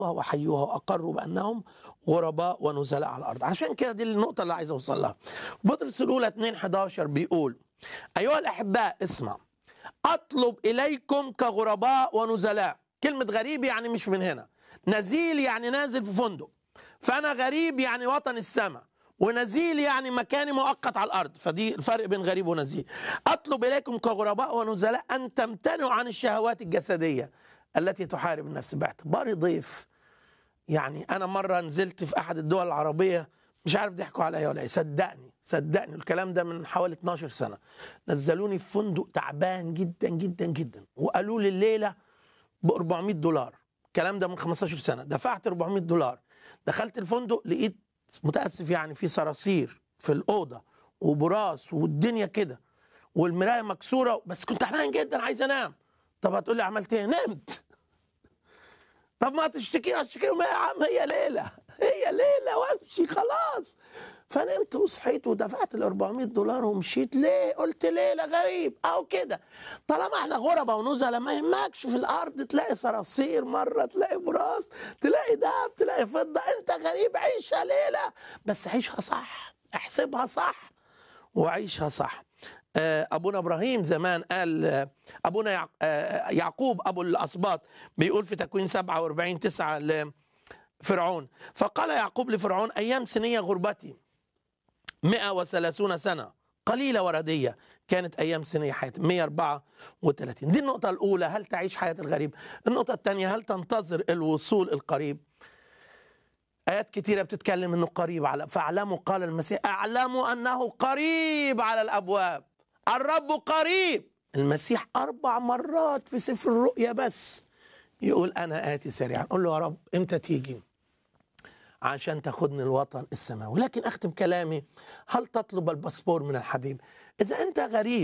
وحيوها واقروا بانهم غرباء ونزلاء على الارض عشان كده دي النقطه اللي عايز اوصل لها بطرس الاولى 2 11 بيقول ايها الاحباء اسمع اطلب اليكم كغرباء ونزلاء كلمه غريب يعني مش من هنا نزيل يعني نازل في فندق فانا غريب يعني وطن السماء ونزيل يعني مكاني مؤقت على الارض فدي الفرق بين غريب ونزيل اطلب اليكم كغرباء ونزلاء ان تمتنعوا عن الشهوات الجسديه التي تحارب النفس باعتباري ضيف يعني انا مره نزلت في احد الدول العربيه مش عارف ضحكوا عليا ولا ايه صدقني صدقني الكلام ده من حوالي 12 سنه نزلوني في فندق تعبان جدا جدا جدا وقالوا لي الليله ب 400 دولار الكلام ده من 15 سنه دفعت 400 دولار دخلت الفندق لقيت متاسف يعني في صراصير في الاوضه وبراس والدنيا كده والمرايه مكسوره بس كنت تعبان جدا عايز انام طب هتقول لي عملت ايه نمت طب ما تشتكي اشتكيهم يا عم هي ليله هي ليله وامشي خلاص فنمت وصحيت ودفعت ال 400 دولار ومشيت ليه؟ قلت ليله غريب اهو كده طالما احنا غربة ونزلة ما يهمكش في الارض تلاقي صراصير مره تلاقي براس تلاقي دهب تلاقي فضه انت غريب عيشها ليله بس عيشها صح احسبها صح وعيشها صح ابونا ابراهيم زمان قال ابونا يعقوب ابو الاسباط بيقول في تكوين 47 9 لفرعون فقال يعقوب لفرعون ايام سنيه غربتي 130 سنه قليله ورديه كانت ايام سنيه حياتي 134 دي النقطه الاولى هل تعيش حياه الغريب النقطه الثانيه هل تنتظر الوصول القريب آيات كتيرة بتتكلم إنه قريب على فاعلموا قال المسيح اعلموا أنه قريب على الأبواب الرب قريب المسيح أربع مرات في سفر الرؤيا بس يقول أنا آتي سريعا قول له يا رب إمتى تيجي عشان تاخدني الوطن السماوي لكن أختم كلامي هل تطلب الباسبور من الحبيب إذا أنت غريب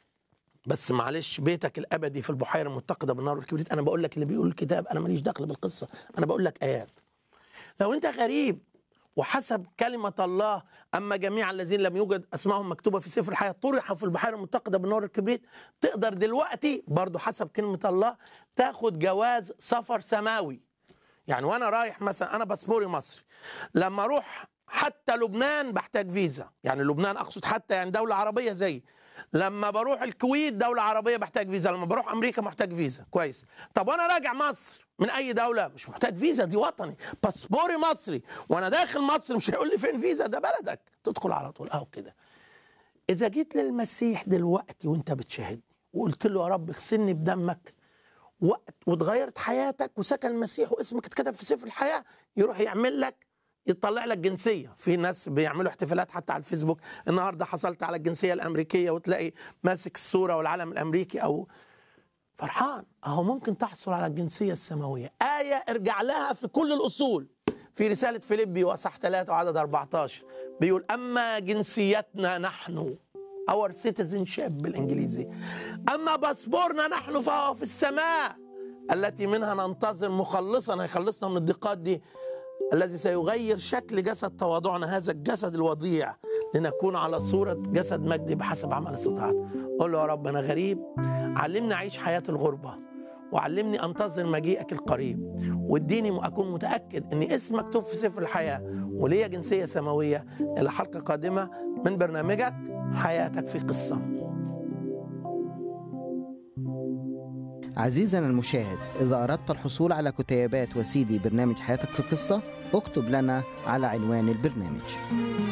بس معلش بيتك الأبدي في البحيرة المتقدة بالنار والكبريت أنا بقول لك اللي بيقول الكتاب أنا ماليش دخل بالقصة أنا بقول لك آيات لو أنت غريب وحسب كلمة الله أما جميع الذين لم يوجد أسمائهم مكتوبة في سفر الحياة طرحوا في البحيرة المتقدة بالنار الكبريت تقدر دلوقتي برضو حسب كلمة الله تاخد جواز سفر سماوي يعني وأنا رايح مثلا أنا باسبوري مصري لما أروح حتى لبنان بحتاج فيزا يعني لبنان أقصد حتى يعني دولة عربية زي لما بروح الكويت دولة عربية بحتاج فيزا لما بروح أمريكا محتاج فيزا كويس طب وأنا راجع مصر من أي دولة مش محتاج فيزا دي وطني باسبوري مصري وأنا داخل مصر مش هيقول لي فين فيزا ده بلدك تدخل على طول أهو كده إذا جيت للمسيح دلوقتي وأنت بتشاهدني وقلت له يا رب اغسلني بدمك وقت واتغيرت حياتك وسكن المسيح واسمك اتكتب في سفر الحياة يروح يعمل لك يطلع لك جنسيه في ناس بيعملوا احتفالات حتى على الفيسبوك النهارده حصلت على الجنسيه الامريكيه وتلاقي ماسك الصوره والعلم الامريكي او فرحان اهو ممكن تحصل على الجنسيه السماويه ايه ارجع لها في كل الاصول في رساله فيليبي واصح 3 وعدد 14 بيقول اما جنسيتنا نحن اور citizenship بالانجليزي اما باسبورنا نحن فهو في السماء التي منها ننتظر مخلصا هيخلصنا من الضيقات دي الذي سيغير شكل جسد تواضعنا هذا الجسد الوضيع لنكون على صورة جسد مجدي بحسب عمل استطاعت قول له يا رب أنا غريب علمني أعيش حياة الغربة وعلمني أنتظر مجيئك القريب واديني أكون متأكد أن اسم مكتوب في سفر الحياة وليا جنسية سماوية إلى حلقة قادمة من برنامجك حياتك في قصة عزيزنا المشاهد إذا أردت الحصول على كتيبات وسيدي برنامج حياتك في قصة اكتب لنا على عنوان البرنامج